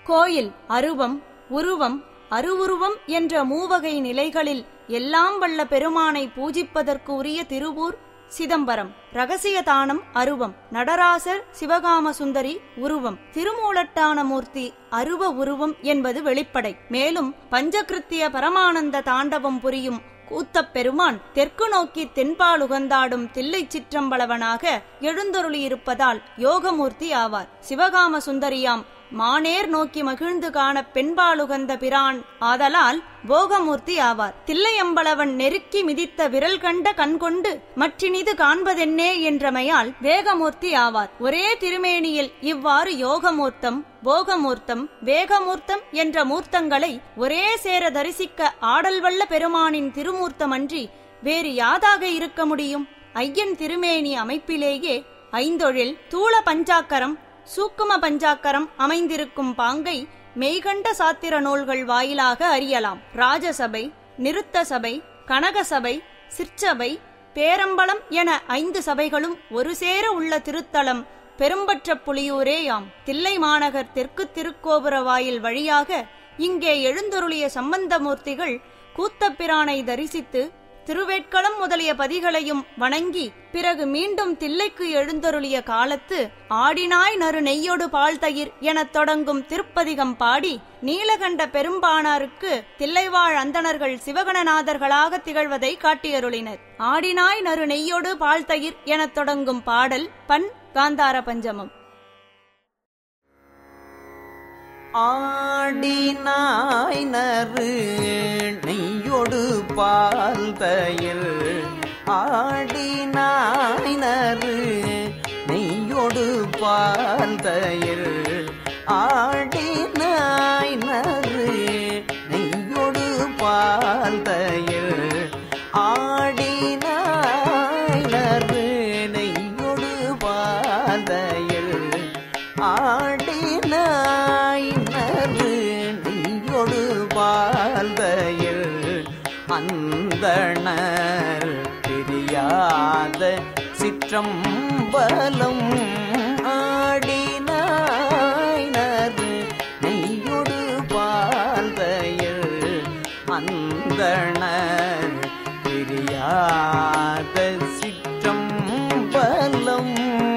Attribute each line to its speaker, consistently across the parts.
Speaker 1: கோயில் அருவம் உருவம் அருவுருவம் என்ற மூவகை நிலைகளில் எல்லாம் வல்ல பெருமானை பூஜிப்பதற்கு உரிய திருவூர் சிதம்பரம் ரகசிய தானம் அருவம் நடராசர் சிவகாம சுந்தரி உருவம் திருமூலட்டான மூர்த்தி அருவ உருவம் என்பது வெளிப்படை மேலும் பஞ்சகிருத்திய பரமானந்த தாண்டவம் புரியும் கூத்தப் பெருமான் தெற்கு நோக்கி தென்பால் உகந்தாடும் தில்லை சிற்றம்பளவனாக எழுந்தருளியிருப்பதால் யோகமூர்த்தி ஆவார் சிவகாம சுந்தரியாம் மானேர் நோக்கி மகிழ்ந்து காண பெண்பாலுகந்த பிரான் ஆதலால் போகமூர்த்தி ஆவார் தில்லையம்பளவன் நெருக்கி மிதித்த விரல் கண்ட கண்கொண்டு மற்றினிது காண்பதென்னே என்றமையால் வேகமூர்த்தி ஆவார் ஒரே திருமேனியில் இவ்வாறு யோகமூர்த்தம் போகமூர்த்தம் வேகமூர்த்தம் என்ற மூர்த்தங்களை ஒரே சேர தரிசிக்க ஆடல் வல்ல பெருமானின் திருமூர்த்தமன்றி வேறு யாதாக இருக்க முடியும் ஐயன் திருமேனி அமைப்பிலேயே ஐந்தொழில் தூள பஞ்சாக்கரம் சூக்கும பஞ்சாக்கரம் அமைந்திருக்கும் பாங்கை மெய்கண்ட சாத்திர நூல்கள் வாயிலாக அறியலாம் ராஜசபை நிருத்த சபை கனகசபை சிற்சபை பேரம்பலம் என ஐந்து சபைகளும் ஒரு சேர உள்ள திருத்தலம் பெரும்பற்ற புலியூரேயாம் தில்லை மாநகர் தெற்கு திருக்கோபுர வாயில் வழியாக இங்கே எழுந்தருளிய சம்பந்தமூர்த்திகள் கூத்தப்பிரானை தரிசித்து திருவேட்களம் முதலிய பதிகளையும் வணங்கி பிறகு மீண்டும் தில்லைக்கு எழுந்தருளிய காலத்து ஆடினாய் நறு நெய்யொடு பால் தயிர் எனத் தொடங்கும் திருப்பதிகம் பாடி நீலகண்ட பெரும்பானாருக்கு தில்லைவாழ் அந்தணர்கள் சிவகணநாதர்களாக திகழ்வதை காட்டியருளினர் ஆடினாய் நறு நெய்யொடு பால் தயிர் எனத் தொடங்கும் பாடல் பண் காந்தார பஞ்சமம்
Speaker 2: ஆடினாய் நறு நெய்யொடு பால் தயிர் ஆடினாய் நறு நெய்யொடு பால் தயிர் ஆடினாய் நறு நெய்யொடு பால் தயிர் ஆடினாய் நறு நெய்யொடு பால் தயிர் ஆடினாய் நறு நெய்யொடு பால்தையில் அந்தணர் பிரியாத சிற்றம்பலம் ஆடினாய் நறு நெய்யொடு பால்தையில் அந்தணர் பிரியாத சிற்றம்பலம்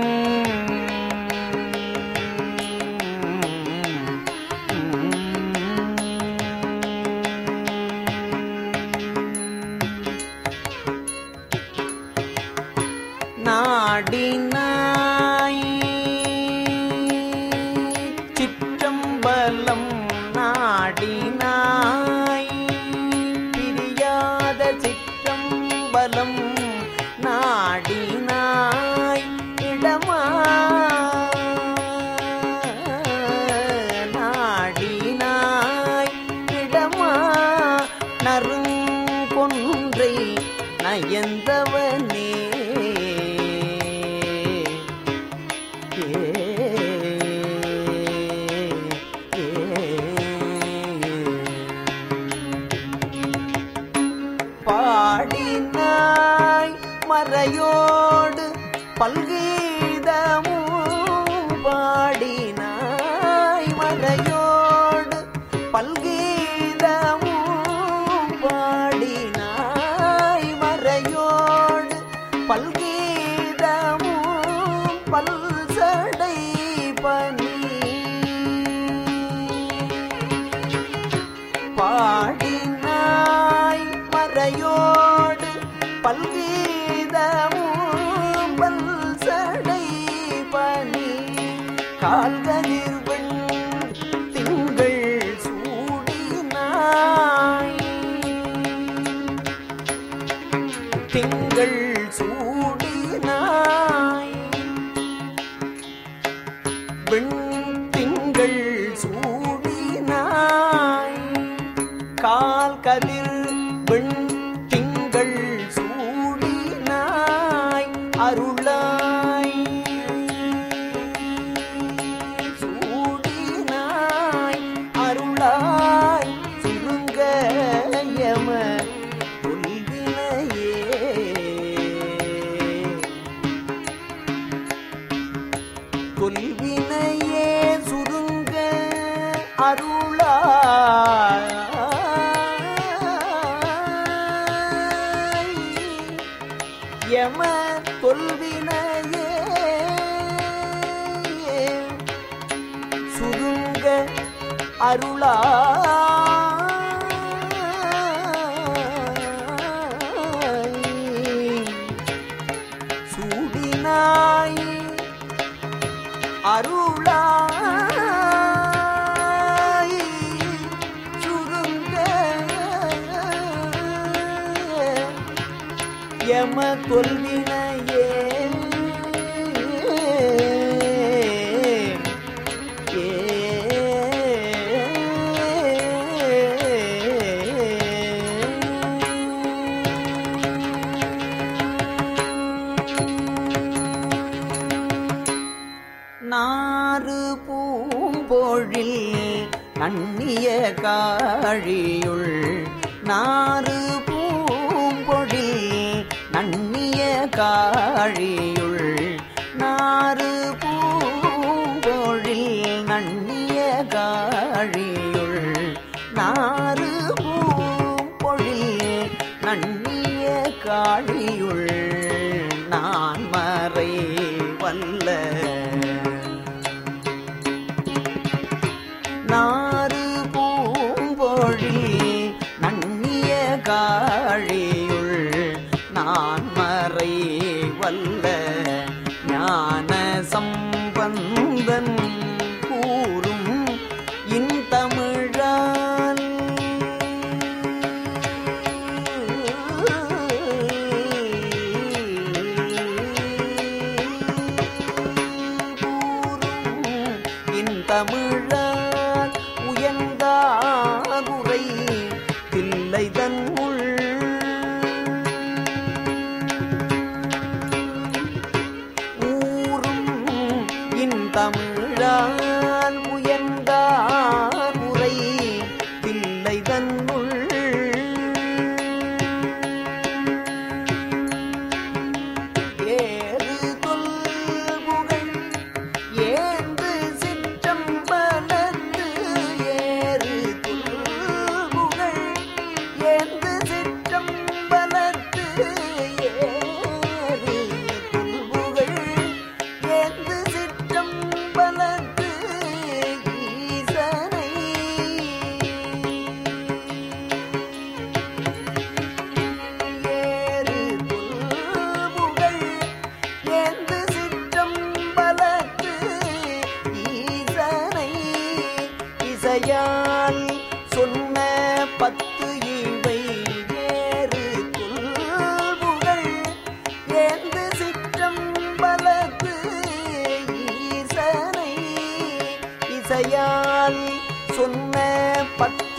Speaker 2: நாடினாய் சிற்றம்பலம் நாடினாய் பிரியாத சிற்றம்பலம் நாடினாய் இடமா நாடினாய் இடமா நறுங்கொன்றை நயந்தவனே பாடினாய் மறையோடு பல்கீதமும் பாடினாய் மறையோடு பல்கீதமும் பாடினாய் மறையோடு பல்கீதமும் பல்சடை பனி பாடினாய் மறையோடு பல்கீதமும் பல்சடை பனி கால்களில் திங்கள் சூடினாய் திங்கள் சூடினாய் வெண் திங்கள் சூடினாய் கால் கதிர் வெண் திங்கள் சூடினாய் அருளாய் சூடினாய் அருளாய் சுருங்கயம கொள்வினையே கொல்வினையே சுருங்க அருளாய் யம தொல்வினையே சுருங்க அருளாய் சூடினாய் அருளாய் சுருங்க யம தொல்வினையே நாறு பூம்பொழில் நன்னிய காழியுள் நாறு பூம்பொழில் நன்னிய காழியுள் நாறு பூம்பொழில் நன்னிய காழியுள் நாறு பூம்பொழில் நன்னிய காழியுள் நான் மறை வல்ல நாறு பூம்பொழில் நன்னிய காழியுள் நான் மறை வல்ல ஞான சம்பந்தன் கூறும் இன்தமிழால் இன்தமிழால் உயர்ந்தாருரை தில்லை தன்னுள் ஊரும் இன்தமிழால் உயர்ந்தாருரை தில்லை தன்னுள் ஏறு தொல்புகழ் ஏந்து சிற்றம்பலத்து ஏறு தொல்புகழ் ஏந்து சிற்றம்பலத்து ஏறு தொல்புகழ் ஏந்து சிற்றம்பலத்து ஈசனை ஏறு புல்புகழ் ஏந்து சிற்றம்பலத்து ஈசனை இசையால் சொன்ன பத்து இவை ஏறு புல்புகழ் ஏந்து சிற்றம்பலத்து ஈசனை இசையால் சொன்ன பத்து